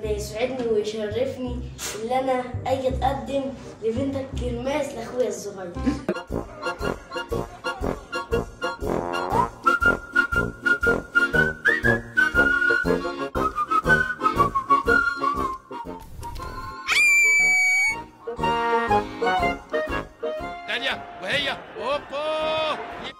يسعدني ويشرفني ان انا اجي اتقدم لبنتك كرماس لاخويا الصغير ثانية وهي اوبا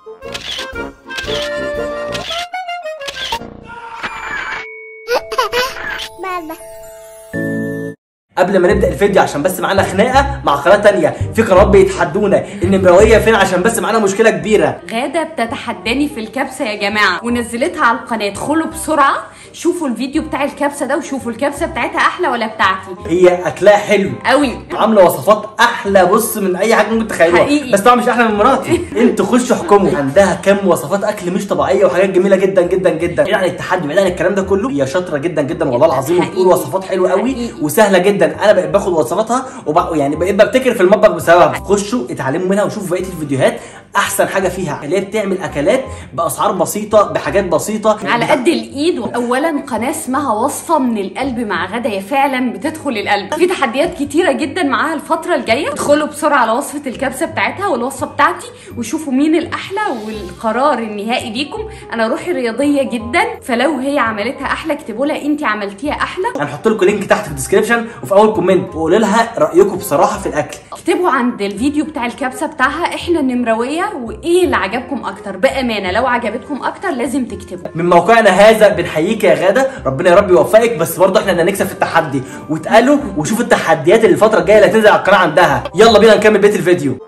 قبل ما نبدا الفيديو عشان بس معانا خناقه مع قناه تانية في قنوات بيتحدونا النمرويه فين عشان بس معانا مشكله كبيره غادة بتتحداني في الكبسة يا جماعة ونزلتها على القناة ادخلوا بسرعة شوفوا الفيديو بتاع الكبسة ده وشوفوا الكبسة بتاعتها أحلى ولا بتاعتي هي اكلها حلو قوي عامله وصفات احلى بص من اي حاجه ممكن تخيلوها حقيقي. بس طبعا مش احلى من مراتي انتوا خشوا احكموا عندها كم وصفات اكل مش طبيعيه وحاجات جميله جدا جدا جدا بعيد عن التحدي بعيد عن الكلام ده كله هي شاطره جدا جدا والله العظيم حقيقي. وبتقول وصفات حلوه قوي حقيقي. وسهله جدا انا بقيت باخد وصفاتها وبق... يعني بقيت ببتكر في المطبخ بسببها خشوا اتعلموا منها وشوفوا بقيه الفيديوهات احسن حاجه فيها اللي هي بتعمل اكلات باسعار بسيطه بحاجات بسيطه على قد الايد اولا قناه اسمها وصفه من القلب مع غدا هي فعلا بتدخل القلب في تحديات كتيره جدا معاها الفتره الجايه ادخلوا بسرعه على وصفه الكبسه بتاعتها والوصفه بتاعتي وشوفوا مين الاحلى والقرار النهائي ليكم انا روحي رياضيه جدا فلو هي عملتها احلى اكتبوا لها انت عملتيها احلى هنحط لكم لينك تحت في الديسكربشن وفي اول كومنت وقولوا لها رايكم بصراحه في الاكل اكتبوا عند الفيديو بتاع الكبسه بتاعها احنا النمرويه وايه اللي عجبكم اكتر بامانه لو عجبتكم اكتر لازم تكتبوا من موقعنا هذا بنحييك يا غاده ربنا يا رب يوفقك بس برضه احنا اللي هنكسب في التحدي واتقالوا وشوفوا التحديات اللي الفتره الجايه اللي هتنزل على القناه عندها يلا بينا نكمل بيت الفيديو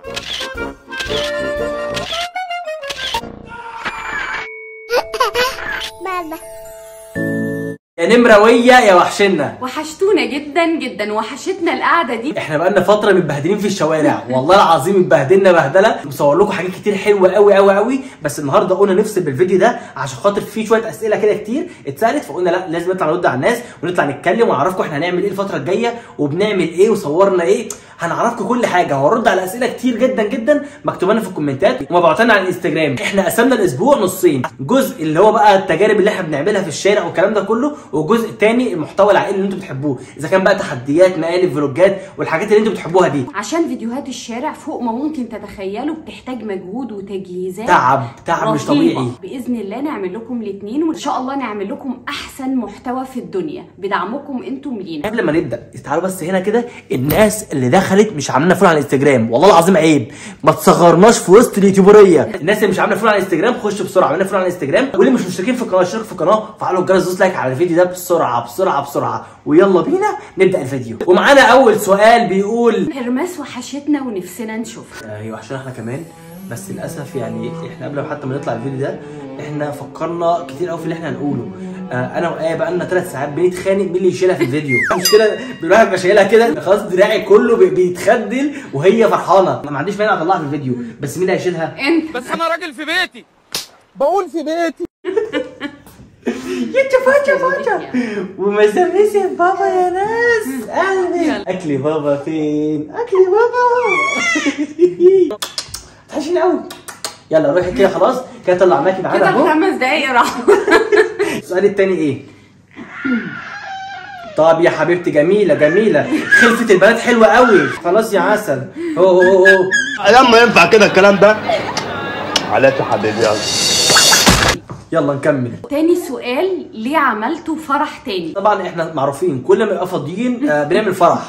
يا نمرويه يا وحشنا وحشتونا جدا جدا وحشتنا القعده دي احنا بقالنا فتره متبهدلين في الشوارع والله العظيم اتبهدلنا بهدله مصور لكم حاجات كتير حلوه قوي قوي قوي بس النهارده قلنا نفصل بالفيديو ده عشان خاطر في شويه اسئله كده كتير اتسالت فقلنا لا لازم نطلع نرد على الناس ونطلع نتكلم ونعرفكم احنا هنعمل ايه الفتره الجايه وبنعمل ايه وصورنا ايه هنعرفكم كل حاجه وهرد على اسئله كتير جدا جدا مكتوبه لنا في الكومنتات ومبعوتة لنا على الانستجرام احنا قسمنا الاسبوع نصين جزء اللي هو بقى التجارب اللي احنا بنعملها في الشارع والكلام ده كله والجزء الثاني المحتوى العائلي اللي انتم بتحبوه اذا كان بقى تحديات مقالب فلوجات والحاجات اللي انتم بتحبوها دي عشان فيديوهات الشارع فوق ما ممكن تتخيلوا بتحتاج مجهود وتجهيزات تعب تعب مش رهيبة. طبيعي باذن الله نعمل لكم الاثنين وان شاء الله نعمل لكم احسن محتوى في الدنيا بدعمكم انتم لينا قبل ما نبدا تعالوا بس هنا كده الناس اللي دخلت مش عاملين فولو على الانستجرام والله العظيم عيب ما تصغرناش في وسط اليوتيوبريه الناس اللي مش عامله فولو على الانستجرام خشوا بسرعه اعملوا فولو على الانستجرام واللي مش مشتركين في القناه اشتركوا في القناه وفعلوا الجرس دوس لايك على الفيديو ده بسرعه بسرعه بسرعه ويلا بينا نبدا الفيديو ومعانا اول سؤال بيقول هرماس وحشتنا ونفسنا نشوفها ايوه عشان احنا كمان بس للاسف يعني احنا قبل ما حتى ما نطلع الفيديو ده احنا فكرنا كتير قوي في اللي احنا هنقوله آه انا وايه بقى لنا ثلاث ساعات بنتخانق مين اللي يشيلها في الفيديو المشكله الواحد بيبقى شايلها كده خلاص دراعي كله بي- بيتخدل وهي فرحانه انا ما عنديش مانع اطلعها في الفيديو بس مين اللي هيشيلها انت بس انا راجل في بيتي بقول في بيتي يا فاجا فاجا ومسرس يا بابا يا ناس اهلا اكلي بابا فين اكلي بابا تحشين قوي يلا روحي كده خلاص كده طلعناكي معانا كده اهو خمس دقايق راحوا السؤال التاني ايه؟ طب يا حبيبتي جميلة جميلة خلفة البنات حلوة قوي خلاص يا عسل هو هو هو لما ينفع كده الكلام ده علاش يا حبيبي يلا يلا نكمل تاني سؤال ليه عملتوا فرح تاني طبعا احنا معروفين كل ما نبقى فاضيين آه، بنعمل فرح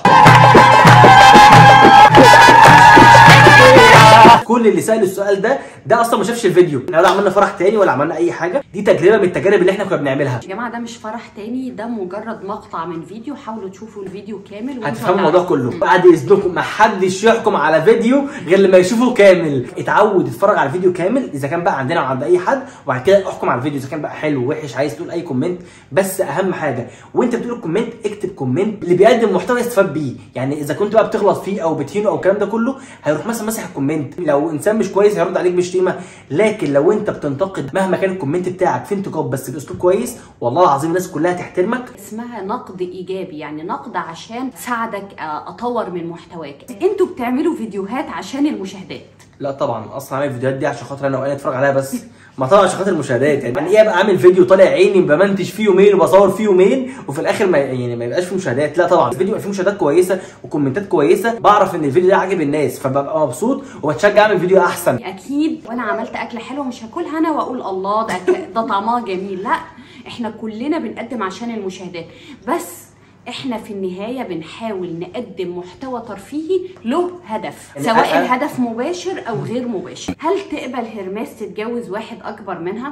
كل اللي سأل السؤال ده ده اصلا ما شافش الفيديو احنا ولا عملنا فرح تاني ولا عملنا اي حاجه دي تجربه من التجارب اللي احنا كنا بنعملها يا جماعه ده مش فرح تاني ده مجرد مقطع من فيديو حاولوا تشوفوا الفيديو كامل وانتوا هتفهموا الموضوع هتعرفوا. كله بعد اذنكم ما حدش يحكم على فيديو غير لما يشوفه كامل اتعود اتفرج على الفيديو كامل اذا كان بقى عندنا وعند اي حد وبعد كده احكم على الفيديو اذا كان بقى حلو وحش عايز تقول اي كومنت بس اهم حاجه وانت بتقول الكومنت اكتب كومنت اللي بيقدم محتوى يستفاد بيه يعني اذا كنت بقى بتغلط فيه او بتهينه او الكلام ده كله هيروح مثلا مسح الكومنت لو انسان مش كويس هيرد عليك بشتيمه لكن لو انت بتنتقد مهما كان الكومنت بتاعك في انتقاد بس باسلوب كويس والله العظيم الناس كلها تحترمك اسمها نقد ايجابي يعني نقد عشان ساعدك آه، اطور من محتواك انتوا بتعملوا فيديوهات عشان المشاهدات لا طبعا اصلا عامل الفيديوهات دي عشان خاطر انا وانا اتفرج عليها بس ما طبعا عشان خاطر المشاهدات يعني ايه ابقى عامل فيديو طالع عيني بمنتج فيه يومين وبصور فيه يومين وفي الاخر ما يعني ما يبقاش فيه مشاهدات لا طبعا الفيديو يبقى فيه مشاهدات كويسه وكومنتات كويسه بعرف ان الفيديو ده عاجب الناس فببقى مبسوط وبتشجع اعمل فيديو احسن اكيد وانا عملت اكله حلوه مش هاكلها انا واقول الله ده أكل- ده طعمها جميل لا احنا كلنا بنقدم عشان المشاهدات بس احنا في النهايه بنحاول نقدم محتوى ترفيهي له هدف يعني سواء أ- أ- الهدف مباشر او غير مباشر هل تقبل هرماس تتجوز واحد اكبر منها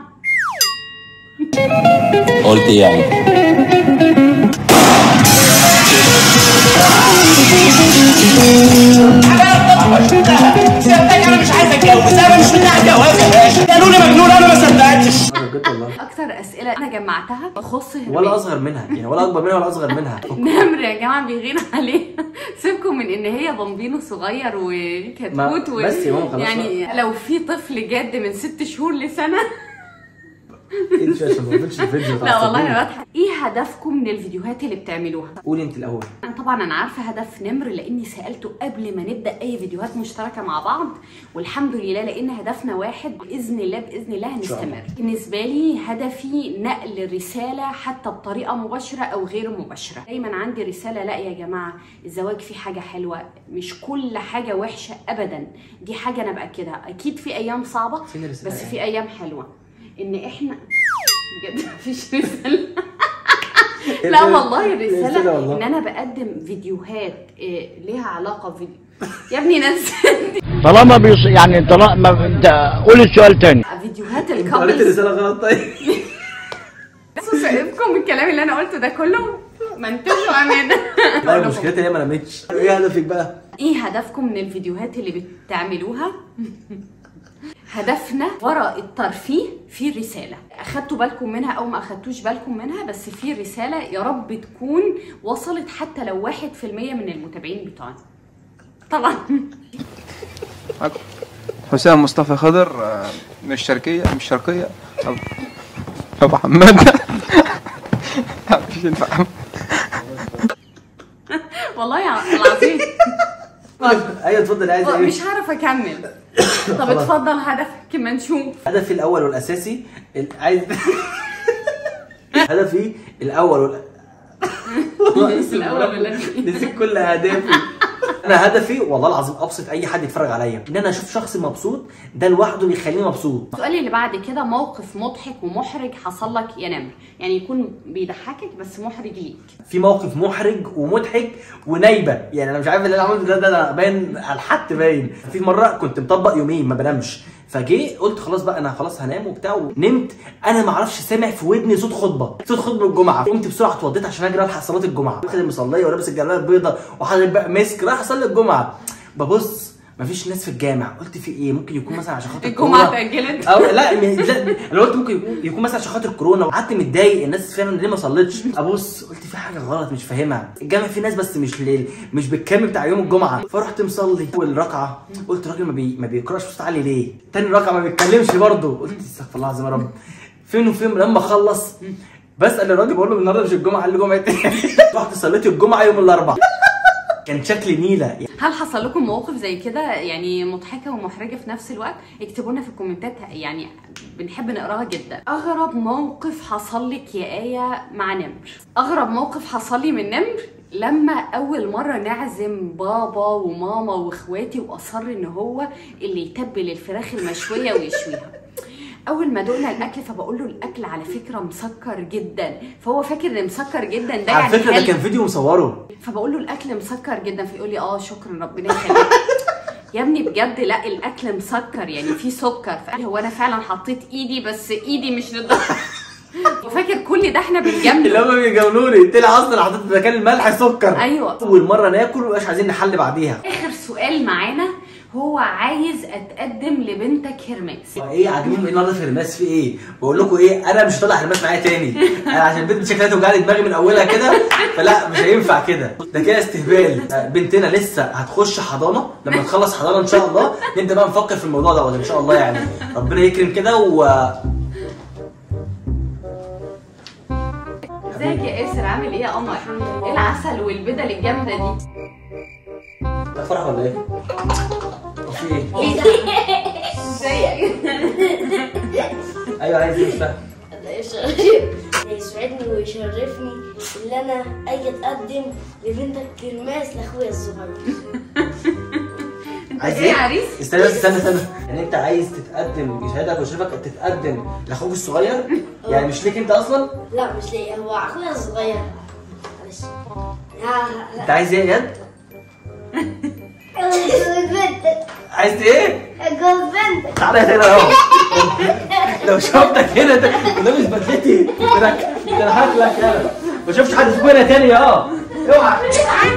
قلت يعني انا مش عايز اتجوز انا مش بتاع جواز يا باشا قالوا لي مجنون انا ما صدقتش أنا بجد والله اكتر اسئله انا جمعتها تخص هرماس ولا اصغر منها يعني ولا اكبر منها ولا اصغر منها نمر يا جماعه بيغير عليه سيبكم من ان هي بامبينو صغير وكتكوت ما- بس يا ماما خلاص يعني لو في طفل جد من ست شهور لسنه ايه ده عشان ما اقفلش الفيديو لا والله انا بضحك ايه هدفكم من الفيديوهات اللي بتعملوها قولي انت الاول أنا طبعا انا عارفه هدف نمر لاني سالته قبل ما نبدا اي فيديوهات مشتركه مع بعض والحمد لله لان هدفنا واحد باذن الله باذن الله هنستمر بالنسبه لي هدفي نقل رساله حتى بطريقه مباشره او غير مباشره دايما عندي رساله لا يا جماعه الزواج فيه حاجه حلوه مش كل حاجه وحشه ابدا دي حاجه انا باكدها اكيد في ايام صعبه فين الرسالة بس يعني؟ في ايام حلوه ان احنا بجد مفيش رساله لا والله الرسالة الرسالة والله. ان انا بقدم فيديوهات إيه ليها علاقة بفيديو يا ابني نزل طالما بيص... يعني طالما انت قول السؤال تاني فيديوهات انت قريت الكابلز الرساله غلط طيب بصوا سايبكم من الكلام اللي انا قلته ده كله منتجه امانه لا مشكلتي هي ما نمتش ايه هدفك بقى؟ ايه هدفكم من الفيديوهات اللي بتعملوها هدفنا وراء الترفيه في رسالة أخدتوا بالكم منها أو ما أخدتوش بالكم منها بس في رسالة يا رب تكون وصلت حتى لو واحد في المية من المتابعين بتوعنا طبعا حسام مصطفى خضر آه، من الشرقية مش شرقية أبو, أبو حماد مش ينفع والله يا- العظيم ايوه اتفضل عايز ايه؟ مش هعرف اكمل طب اتفضل هدفك ما نشوف هدفي الاول والاساسي ال- عايز هدفي الاول وال... الأول والأخير. نسيت كل اهدافي انا هدفي والله العظيم ابسط اي حد يتفرج عليا ان انا اشوف شخص مبسوط ده لوحده بيخليني مبسوط السؤال اللي بعد كده موقف مضحك ومحرج حصل لك يا نمر يعني يكون بيضحكك بس محرج ليك في موقف محرج ومضحك ونايبه يعني انا مش عارف اللي انا عملته ده ده انا باين على الحت باين في مره كنت مطبق يومين ما بنامش فجه قلت خلاص بقى انا خلاص هنام وبتاع ونمت انا ما اعرفش سامع في ودني صوت خطبه صوت خطبه الجمعه قمت بسرعه اتوضيت عشان اجري الحق صلاه الجمعه واخد المصليه ولابس الجلابيه البيضاء وحاطط بقى مسك رايح اصلي الجمعه ببص مفيش ناس في الجامع قلت في ايه ممكن يكون مثلا عشان خاطر الجمعة كورونا. اتأجلت. او لا م- لا انا قلت ممكن يكون يكون مثلا عشان خاطر كورونا وقعدت متضايق الناس فعلا ليه ما صليتش ابص قلت في حاجه غلط مش فاهمها الجامع فيه ناس بس مش ليل مش بالكم بتاع يوم الجمعه فرحت مصلي اول ركعه قلت الراجل ما, بي... ما بيقراش بصوت عالي ليه تاني ركعه ما بيتكلمش برضه قلت استغفر الله العظيم يا رب فين وفين لما اخلص بسال الراجل بقول له النهارده مش الجمعه قال لي جمعه إيه؟ رحت صليت الجمعه يوم الاربعاء كان شكلي نيله هل حصل لكم مواقف زي كده يعني مضحكه ومحرجه في نفس الوقت اكتبوا لنا في الكومنتات يعني بنحب نقراها جدا اغرب موقف حصل لك يا ايه مع نمر اغرب موقف حصل لي من نمر لما اول مره نعزم بابا وماما واخواتي واصر ان هو اللي يتبل الفراخ المشويه ويشويها اول ما دقنا الاكل فبقول له الاكل على فكره مسكر جدا فهو فاكر ان مسكر جدا ده على يعني فكره ده حلو. كان فيديو مصوره فبقول له الاكل مسكر جدا فيقول لي اه شكرا ربنا يخليك يا ابني بجد لا الاكل مسكر يعني فيه سكر فقال هو انا فعلا حطيت ايدي بس ايدي مش للدرجه وفاكر كل ده احنا اللي بنجامله هم بيجاملوني طلع اصلا حطيت في مكان الملح سكر ايوه اول مره ناكل ومبقاش عايزين نحل بعديها اخر سؤال معانا هو عايز اتقدم لبنتك هرماس ايه عاجبهم ايه النهارده في هرماس في ايه؟ بقول لكم ايه انا مش طالع هرماس معايا تاني انا عشان البنت شكلها توجع دماغي من اولها كده فلا مش هينفع كده ده كده استهبال آه، بنتنا لسه هتخش حضانه لما تخلص حضانه ان شاء الله نبدا بقى نفكر في الموضوع دوت ان شاء الله يعني ربنا يكرم كده و ازيك يا ياسر عامل ايه يا قمر ايه العسل والبدل الجامده دي ده فرح ولا ايه؟ في ايه؟ ازيك ايوه عايز ايه مش فاهم ده يشرف يسعدني ويشرفني ان انا اجي اتقدم لبنتك كرماس لاخويا الصغير عايز إيه يا عريس؟ استنى بس استنى استنى يعني انت عايز تتقدم يشهدك ويشرفك تتقدم لاخوك الصغير يعني مش ليك انت اصلا لا مش ليا هو اخويا الصغير معلش ها- انت عايز ايه يد اتجوز بنتك عايز ايه اتجوز بنتك تعالى هنا اهو لو شفتك هنا ده لابس بدلتي ده انا ده انا هاكلك انا ما شفتش حد في هنا تاني اه اوعى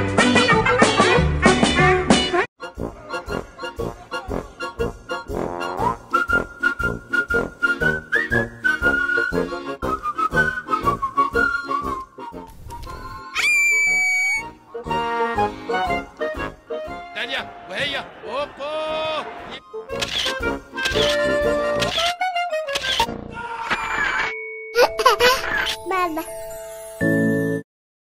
تانية وهي اوبا Baba.